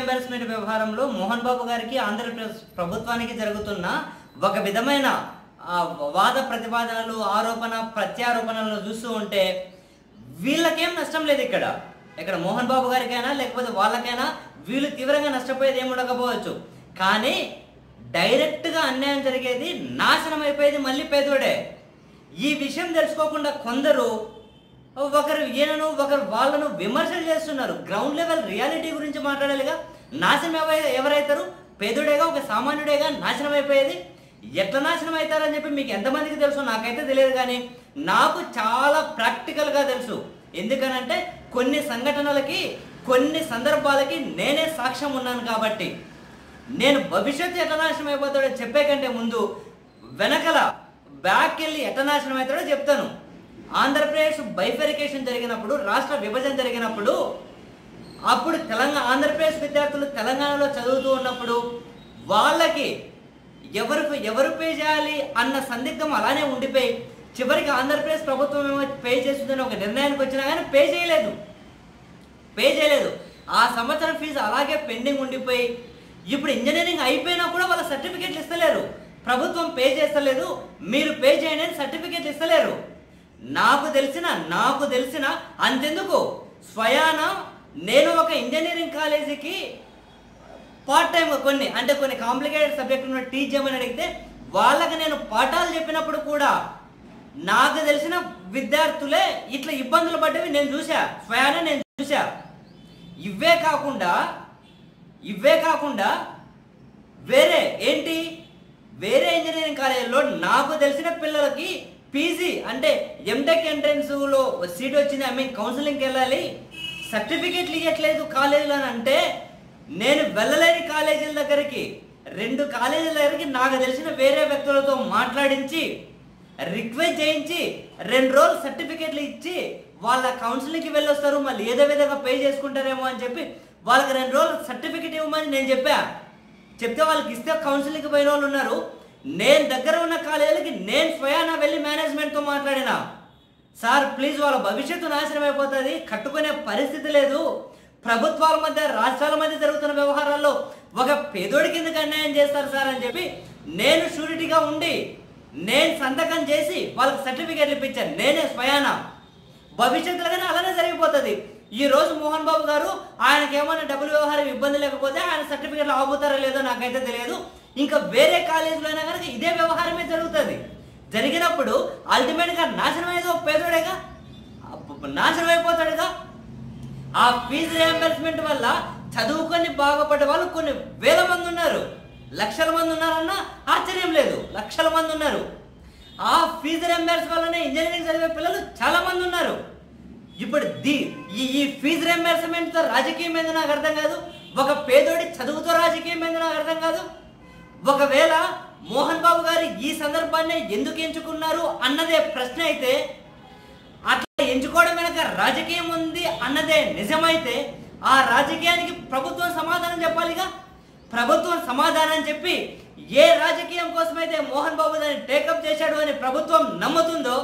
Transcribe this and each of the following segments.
reimbursement వ్యవహారంలో మోహన్ బాబు గారికి ఆంధ్రప్రదేశ్ ప్రభుత్వానికి జరుగుతున్న ఒక విధమైన ఆ, వాద ప్రతిపాదనలు ఆరోపణ ప్రత్యారోపణలను చూస్తూ ఉంటే వీళ్ళకేం నష్టం లేదు ఇక్కడ ఇక్కడ మోహన్ బాబు గారికైనా లేకపోతే వాళ్ళకైనా వీళ్ళు తీవ్రంగా నష్టపోయేది ఏమి ఉండకపోవచ్చు కానీ డైరెక్ట్గా అన్యాయం జరిగేది నాశనం అయిపోయేది మళ్ళీ పేదోడే ఈ విషయం తెలుసుకోకుండా కొందరు ఒకరు ఈయనను ఒకరు వాళ్ళను విమర్శలు చేస్తున్నారు గ్రౌండ్ లెవెల్ రియాలిటీ గురించి మాట్లాడాలిగా నాశనం ఎవ- ఎవరైతారు పేదోడేగా ఒక సామాన్యుడేగా నాశనం అయిపోయేది ఎట్లా నాశనం అవుతారని చెప్పి మీకు ఎంతమందికి తెలుసు నాకైతే తెలియదు కానీ నాకు చాలా ప్రాక్టికల్గా తెలుసు ఎందుకనంటే కొన్ని సంఘటనలకి కొన్ని సందర్భాలకి నేనే సాక్ష్యం ఉన్నాను కాబట్టి నేను భవిష్యత్తు ఎట్లా నాశనం అయిపోతాడో చెప్పే కంటే ముందు వెనకల బ్యాక్ వెళ్ళి ఎట్లా నాశనం అవుతాడో చెప్తాను ఆంధ్రప్రదేశ్ బైఫెరికేషన్ జరిగినప్పుడు రాష్ట్ర విభజన జరిగినప్పుడు అప్పుడు తెలంగాణ ఆంధ్రప్రదేశ్ విద్యార్థులు తెలంగాణలో చదువుతూ ఉన్నప్పుడు వాళ్ళకి ఎవరికి ఎవరు పే చేయాలి అన్న సందిగ్ధం అలానే ఉండిపోయి చివరికి ఆంధ్రప్రదేశ్ ప్రభుత్వం ఏమో పే చేస్తుందని ఒక నిర్ణయానికి వచ్చినా కానీ పే చేయలేదు పే చేయలేదు ఆ సంవత్సరం ఫీజు అలాగే పెండింగ్ ఉండిపోయి ఇప్పుడు ఇంజనీరింగ్ అయిపోయినా కూడా వాళ్ళ సర్టిఫికేట్లు ఇస్తలేరు ప్రభుత్వం పే చేస్తలేదు మీరు పే చేయండి అని సర్టిఫికేట్లు ఇస్తలేరు నాకు తెలిసిన నాకు తెలిసిన అంతెందుకు స్వయాన నేను ఒక ఇంజనీరింగ్ కాలేజీకి పార్ట్ టైం కొన్ని అంటే కొన్ని కాంప్లికేటెడ్ సబ్జెక్ట్ ఉన్న టీచ్ చేయమని అడిగితే వాళ్ళకి నేను పాఠాలు చెప్పినప్పుడు కూడా నాకు తెలిసిన విద్యార్థులే ఇట్లా ఇబ్బందులు పడ్డవి నేను చూసా స్వయాన నేను చూసా ఇవే కాకుండా ఇవే కాకుండా వేరే ఏంటి వేరే ఇంజనీరింగ్ కాలేజీలో నాకు తెలిసిన పిల్లలకి పీజీ అంటే ఎంటెక్ ఎంట్రన్స్లో సీట్ వచ్చింది ఐ మీన్ కౌన్సిలింగ్కి వెళ్ళాలి సర్టిఫికేట్లు ఇవ్వట్లేదు కాలేజీలో అని అంటే నేను వెళ్ళలేని కాలేజీల దగ్గరికి రెండు కాలేజీల దగ్గరికి నాకు తెలిసిన వేరే వ్యక్తులతో మాట్లాడించి రిక్వెస్ట్ చేయించి రెండు రోజులు సర్టిఫికేట్లు ఇచ్చి వాళ్ళ కౌన్సిలింగ్కి వెళ్ళొస్తారు మళ్ళీ ఏదో విధంగా పే చేసుకుంటారేమో అని చెప్పి వాళ్ళకి రెండు రోజులు సర్టిఫికేట్ ఇవ్వమని నేను చెప్పా చెప్తే వాళ్ళకి ఇస్తే కౌన్సిలింగ్కి పోయిన వాళ్ళు ఉన్నారు నేను దగ్గర ఉన్న కాలేజీలకి నేను స్వయానా వెళ్ళి మేనేజ్మెంట్తో మాట్లాడినా సార్ ప్లీజ్ వాళ్ళ భవిష్యత్తు నాశనం అయిపోతుంది కట్టుకునే పరిస్థితి లేదు ప్రభుత్వాల మధ్య రాష్ట్రాల మధ్య జరుగుతున్న వ్యవహారాల్లో ఒక పేదోడి కిందకి అన్యాయం చేస్తారు సార్ అని చెప్పి నేను షూరిటీగా ఉండి నేను సంతకం చేసి వాళ్ళకి సర్టిఫికేట్లు ఇప్పించాను నేనే స్వయానా భవిష్యత్తులో కానీ అలానే జరిగిపోతుంది ఈ రోజు మోహన్ బాబు గారు ఆయనకి ఏమైనా డబ్బులు వ్యవహారం ఇబ్బంది లేకపోతే ఆయన సర్టిఫికేట్లు ఆగుతారో లేదో నాకైతే తెలియదు ఇంకా వేరే కాలేజీలో అయినా కనుక ఇదే వ్యవహారమే జరుగుతుంది జరిగినప్పుడు అల్టిమేట్ గా నాశనం అయ్యేది ఒక పేదోడేగా అబ్బబ్బ, నాశనం అయిపోతాడుగా ఆ ఫీజు రియంబర్స్మెంట్ వల్ల చదువుకొని బాగుపడ్డ వాళ్ళు కొన్ని వేల మంది ఉన్నారు లక్షల మంది ఉన్నారన్నా ఆశ్చర్యం లేదు లక్షల మంది ఉన్నారు ఆ ఫీజు రియంబర్స్ వల్లనే ఇంజనీరింగ్ చదివే పిల్లలు చాలా మంది ఉన్నారు ఇప్పుడు ది ఈ ఈ ఫీజు రియంబర్స్మెంట్ తో రాజకీయం ఏందో నాకు అర్థం కాదు ఒక పేదోడి చదువుతో రాజకీయం ఏందో నాకు అర్థం కాదు ఒకవేళ మోహన్ బాబు గారు ఈ సందర్భాన్ని ఎందుకు ఎంచుకున్నారు అన్నదే ప్రశ్న అయితే అట్లా ఎంచుకోవడం వెనక రాజకీయం ఉంది అన్నదే నిజమైతే ఆ రాజకీయానికి ప్రభుత్వం సమాధానం చెప్పాలిగా ప్రభుత్వం సమాధానం చెప్పి ఏ రాజకీయం కోసమైతే మోహన్ బాబు దాన్ని టేకప్ చేశాడు అని ప్రభుత్వం నమ్ముతుందో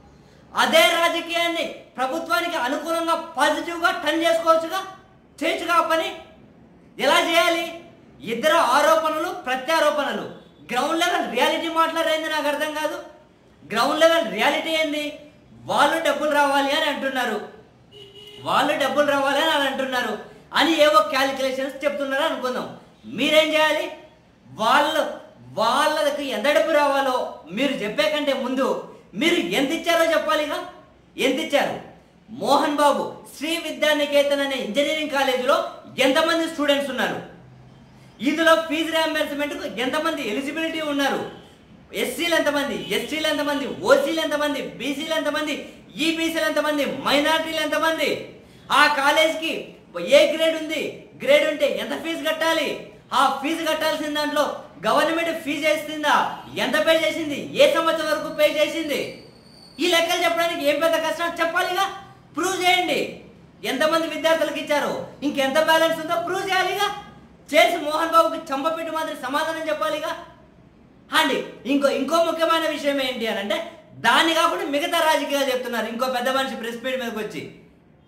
అదే రాజకీయాన్ని ప్రభుత్వానికి అనుకూలంగా పాజిటివ్గా టర్న్ చేసుకోవచ్చుగా చేయొచ్చుగా ఆ పని ఎలా చేయాలి ఇద్దరు ఆరోపణలు ప్రత్యారోపణలు గ్రౌండ్ లెవెల్ రియాలిటీ మాట్లాడేది నాకు అర్థం కాదు గ్రౌండ్ లెవెల్ రియాలిటీ ఏంది వాళ్ళు డబ్బులు రావాలి అని అంటున్నారు వాళ్ళు డబ్బులు రావాలి అని అంటున్నారు అని ఏవో క్యాలిక్యులేషన్స్ చెప్తున్నారు అనుకుందాం మీరేం చేయాలి వాళ్ళు వాళ్ళకి ఎంత డబ్బు రావాలో మీరు చెప్పే కంటే ముందు మీరు ఎంత ఇచ్చారో చెప్పాలిగా ఎంత ఇచ్చారు మోహన్ బాబు శ్రీ విద్యానికేతన్ అనే ఇంజనీరింగ్ కాలేజీలో ఎంతమంది స్టూడెంట్స్ ఉన్నారు ఇందులో ఫీజు రియంబర్స్మెంట్కు ఎంతమంది ఎలిజిబిలిటీ ఉన్నారు ఎస్సీలు ఎంతమంది ఎస్టీలు ఎంతమంది ఓసీలు ఎంతమంది బీసీలు ఎంతమంది ఈబీసీలు ఎంతమంది మైనార్టీలు ఎంతమంది ఆ కాలేజ్కి ఏ గ్రేడ్ ఉంది గ్రేడ్ ఉంటే ఎంత ఫీజు కట్టాలి ఆ ఫీజు కట్టాల్సిన దాంట్లో గవర్నమెంట్ ఫీజు వేస్తుందా ఎంత పే చేసింది ఏ సంవత్సరం వరకు పే చేసింది ఈ లెక్కలు చెప్పడానికి ఏం పెద్ద కష్టం చెప్పాలిగా ప్రూవ్ చేయండి ఎంతమంది విద్యార్థులకు ఇచ్చారు ఇంకెంత బ్యాలెన్స్ ఉందో ప్రూవ్ చేయాలిగా చేసి మోహన్ బాబుకి చంపపెట్టి మాదిరి సమాధానం చెప్పాలిగా అండి ఇంకో ఇంకో ముఖ్యమైన విషయం ఏంటి అని అంటే దాన్ని కాకుండా మిగతా రాజకీయాలు చెప్తున్నారు ఇంకో పెద్ద మనిషి ప్రెస్ మీట్ మీదకి వచ్చి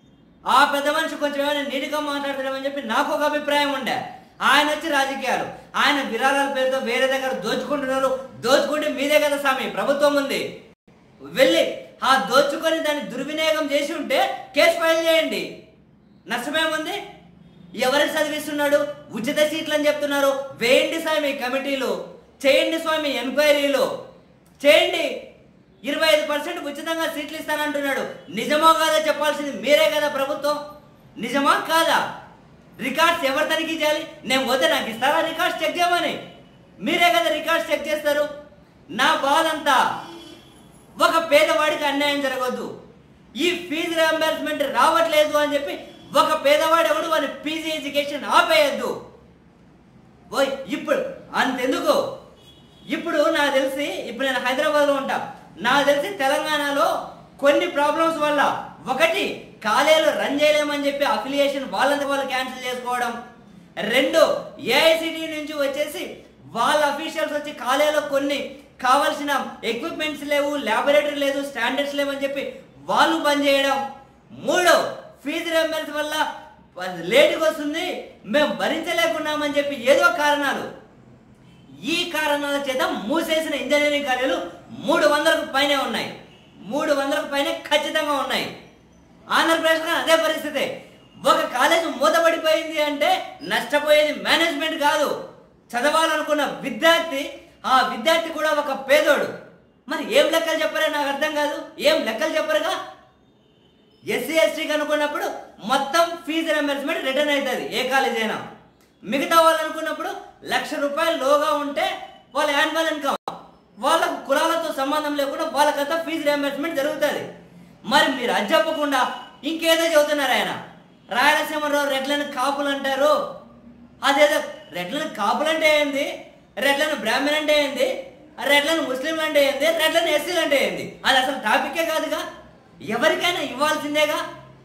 ఆ పెద్ద మనిషి కొంచెం ఏమైనా నీటిగా మాట్లాడతాడమని చెప్పి నాకు ఒక అభిప్రాయం ఉండే ఆయన వచ్చి రాజకీయాలు ఆయన విరాళాల పేరుతో వేరే దగ్గర దోచుకుంటున్నారు దోచుకుంటే మీదే కదా స్వామి ప్రభుత్వం ఉంది వెళ్ళి ఆ దోచుకొని దాన్ని దుర్వినియోగం చేసి ఉంటే కేసు ఫైల్ చేయండి నష్టమేముంది ఎవరికి చదివిస్తున్నాడు ఉచిత సీట్లు అని చెప్తున్నారు వేయండి స్వామి కమిటీలు చేయండి స్వామి ఎంక్వైరీలు చేయండి ఇరవై ఐదు పర్సెంట్ ఉచితంగా సీట్లు ఇస్తానంటున్నాడు నిజమో కాదో చెప్పాల్సింది మీరే కదా ప్రభుత్వం నిజమా కాదా రికార్డ్స్ ఎవరు తనిఖీ చేయాలి నేను పోతే నాకు ఇస్తారా రికార్డ్స్ చెక్ చేయమని మీరే కదా రికార్డ్స్ చెక్ చేస్తారు నా బాధ అంతా ఒక పేదవాడికి అన్యాయం జరగవద్దు ఈ ఫీజు రియంబర్స్మెంట్ రావట్లేదు అని చెప్పి ఒక పేదవాడు ఎవడు వాని పీజీ ఎడ్యుకేషన్ ఆపేయద్దు ఓయ్ ఇప్పుడు అంతెందుకు ఇప్పుడు నాకు తెలిసి ఇప్పుడు నేను హైదరాబాద్లో ఉంటా నాకు తెలిసి తెలంగాణలో కొన్ని ప్రాబ్లమ్స్ వల్ల ఒకటి కాలేజీలు రన్ చేయలేమని చెప్పి అఫిలియేషన్ వాళ్ళంతా వాళ్ళు క్యాన్సిల్ చేసుకోవడం రెండు ఏఐసిటి నుంచి వచ్చేసి వాళ్ళ అఫీషియల్స్ వచ్చి కాలేజీలో కొన్ని కావాల్సిన ఎక్విప్మెంట్స్ లేవు ల్యాబొరేటరీ లేదు స్టాండర్డ్స్ లేవని చెప్పి వాళ్ళు బంద్ చేయడం మూడు ఫీజు రియంబర్స్ వల్ల లేటుగా వస్తుంది మేము భరించలేకున్నామని చెప్పి ఏదో కారణాలు ఈ కారణాల చేత మూసేసిన ఇంజనీరింగ్ కాలేజీలు మూడు వందలకు పైనే ఉన్నాయి మూడు వందలకు పైనే ఖచ్చితంగా ఉన్నాయి ఆంధ్రప్రదేశ్లో అదే పరిస్థితి ఒక కాలేజ్ మూతపడిపోయింది అంటే నష్టపోయేది మేనేజ్మెంట్ కాదు చదవాలనుకున్న విద్యార్థి ఆ విద్యార్థి కూడా ఒక పేదోడు మరి ఏం లెక్కలు చెప్పారో నాకు అర్థం కాదు ఏం లెక్కలు చెప్పరుగా ఎస్సీ ఎస్టీకి అనుకున్నప్పుడు మొత్తం ఫీజు రియంబర్స్మెంట్ రిటర్న్ అవుతుంది ఏ కాలేజ్ అయినా మిగతా వాళ్ళు అనుకున్నప్పుడు లక్ష రూపాయలు లోగా ఉంటే వాళ్ళ యాన్యువల్ ఇన్కమ్ వాళ్ళకు కులాలతో సంబంధం లేకుండా వాళ్ళకంతా ఫీజు రియంబర్స్మెంట్ జరుగుతుంది మరి మీరు అది చెప్పకుండా ఇంకేదో చెబుతున్నారు ఆయన రాయలసీమరావు రెడ్లను కాపులు అంటారు అదేదో రెడ్లను కాపులు అంటే ఏంది రెడ్లను బ్రాహ్మణ్ అంటే ఏంది రెడ్లను ముస్లింలు అంటే ఏంది రెడ్లను ఎస్సీలు అంటే ఏంది అది అసలు టాపికే కాదుగా ఎవరికైనా ఇవ్వాల్సిందేగా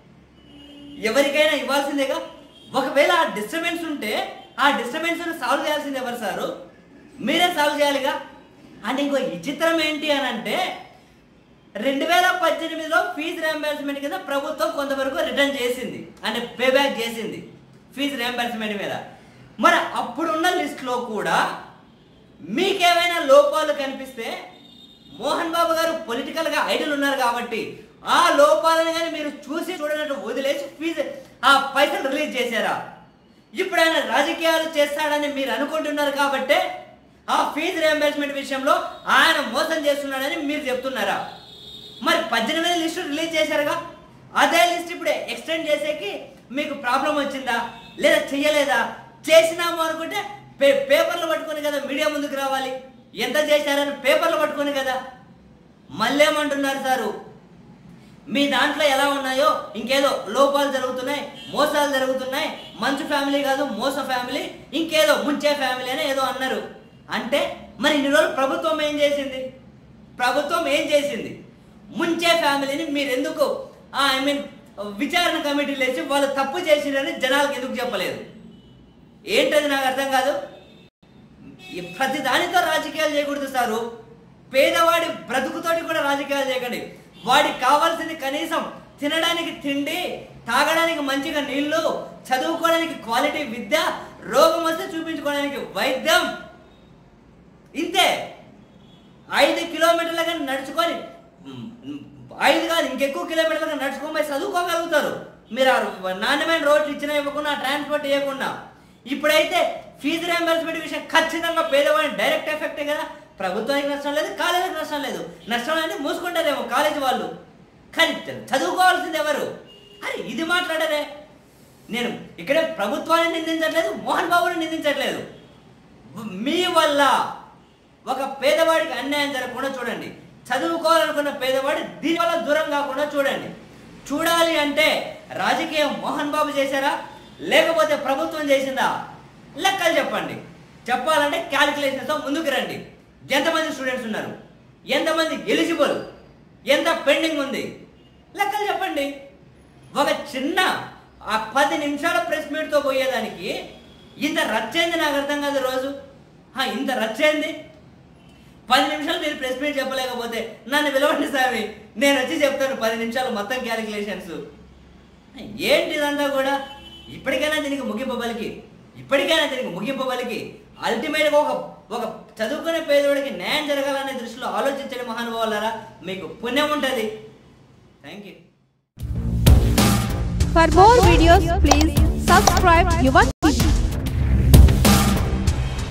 ఎవరికైనా ఇవ్వాల్సిందేగా ఒకవేళ ఆ డిస్టర్బెన్స్ ఉంటే ఆ డిస్టర్బెన్స్ సాల్వ్ చేయాల్సింది ఎవరు సారు మీరే సాల్వ్ చేయాలిగా అంటే ఇంకో విచిత్రం ఏంటి అని అంటే రెండు వేల పద్దెనిమిదిలో ఫీజు రియంబర్స్మెంట్ కింద ప్రభుత్వం కొంతవరకు రిటర్న్ చేసింది అంటే పే బ్యాక్ చేసింది ఫీజు రియంబర్స్మెంట్ మీద మరి అప్పుడున్న లిస్ట్లో కూడా మీకేమైనా లోపాలు కనిపిస్తే మోహన్ బాబు గారు పొలిటికల్గా ఐడల్ ఉన్నారు కాబట్టి ఆ లోపాలను కానీ మీరు చూసి చూడనట్టు వదిలేసి ఫీజు ఆ పైసలు రిలీజ్ చేశారా ఇప్పుడు ఆయన రాజకీయాలు చేస్తాడని మీరు అనుకుంటున్నారు కాబట్టే ఆ ఫీజు రియంబర్స్మెంట్ విషయంలో ఆయన మోసం చేస్తున్నాడని మీరు చెప్తున్నారా మరి పద్దెనిమిది లిస్టు రిలీజ్ చేశారుగా అదే లిస్ట్ ఇప్పుడు ఎక్స్టెండ్ చేసేకి మీకు ప్రాబ్లం వచ్చిందా లేదా చెయ్యలేదా చేసినాము అనుకుంటే పే పేపర్లు పట్టుకొని కదా మీడియా ముందుకు రావాలి ఎంత చేశారని పేపర్లు పట్టుకొని కదా మళ్ళేమంటున్నారు సారు మీ దాంట్లో ఎలా ఉన్నాయో ఇంకేదో లోపాలు జరుగుతున్నాయి మోసాలు జరుగుతున్నాయి మంచు ఫ్యామిలీ కాదు మోస ఫ్యామిలీ ఇంకేదో ముంచే ఫ్యామిలీ అని ఏదో అన్నారు అంటే మరి ఇన్ని రోజులు ప్రభుత్వం ఏం చేసింది ప్రభుత్వం ఏం చేసింది ముంచే ఫ్యామిలీని మీరు ఎందుకు ఐ మీన్ విచారణ కమిటీలు వేసి వాళ్ళు తప్పు చేసిందని జనాలకు ఎందుకు చెప్పలేదు ఏంటది నాకు అర్థం కాదు ఈ ప్రతి దానితో రాజకీయాలు చేయకూడదు సారు పేదవాడి బ్రతుకుతోటి కూడా రాజకీయాలు చేయకండి వాడికి కావాల్సింది కనీసం తినడానికి తిండి తాగడానికి మంచిగా నీళ్లు చదువుకోవడానికి క్వాలిటీ విద్య రోగం వస్తే చూపించుకోవడానికి వైద్యం ఇంతే ఐదు కిలోమీటర్లుగా నడుచుకొని మ్, మ్, ఐదు కాదు ఇంకెక్కువ కిలోమీటర్లుగా నడుచుకొని పోయి చదువుకోగలుగుతారు మీరు ఆ నాణ్యమైన రోడ్లు ఇచ్చినా ఇవ్వకుండా ట్రాన్స్పోర్ట్ ఇవ్వకుండా ఇప్పుడైతే ఫీజు రియంబర్స్మెంట్ విషయం ఖచ్చితంగా పేదవాడిని డైరెక్ట్ ఎఫెక్టే కదా ప్రభుత్వానికి నష్టం లేదు కాలేజీకి నష్టం లేదు నష్టం అంటే మూసుకుంటారేమో కాలేజీ వాళ్ళు కానీ చదువుకోవాల్సింది ఎవరు అరే ఇది మాట్లాడరే నేను ఇక్కడే ప్రభుత్వాన్ని నిందించట్లేదు మోహన్ బాబుని నిందించట్లేదు మీ వల్ల ఒక పేదవాడికి అన్యాయం జరగకుండా చూడండి చదువుకోవాలనుకున్న పేదవాడు దీనివల్ల దూరం కాకుండా చూడండి చూడాలి అంటే రాజకీయం మోహన్ బాబు చేశారా లేకపోతే ప్రభుత్వం చేసిందా లెక్కలు చెప్పండి చెప్పాలంటే క్యాలిక్యులేషన్తో ముందుకు రండి ఎంతమంది స్టూడెంట్స్ ఉన్నారు ఎంతమంది ఎలిజిబుల్ ఎంత పెండింగ్ ఉంది లెక్కలు చెప్పండి ఒక చిన్న ఆ పది నిమిషాల ప్రెస్ మీట్తో పోయేదానికి ఇంత రచ్చేంది నాకు అర్థం కాదు రోజు హా, ఇంత రచ్చేంది పది నిమిషాలు మీరు ప్రెస్ మీట్ చెప్పలేకపోతే నన్ను పిలవండి స్వామి నేను వచ్చి చెప్తాను పది నిమిషాలు మొత్తం క్యాలిక్యులేషన్స్ ఏంటి ఇదంతా కూడా ఇప్పటికైనా దీనికి ముగింపు పలికి ఇప్పటికైనా దీనికి ముగింపు పలికి అల్టిమేట్గా ఒక ఒక చదువుకునే పేదోడికి న్యాయం జరగాలనే దృష్టిలో ఆలోచించండి మహానుభావులారా మీకు పుణ్యం ఉంటుంది thank you For more videos, please subscribe Yuva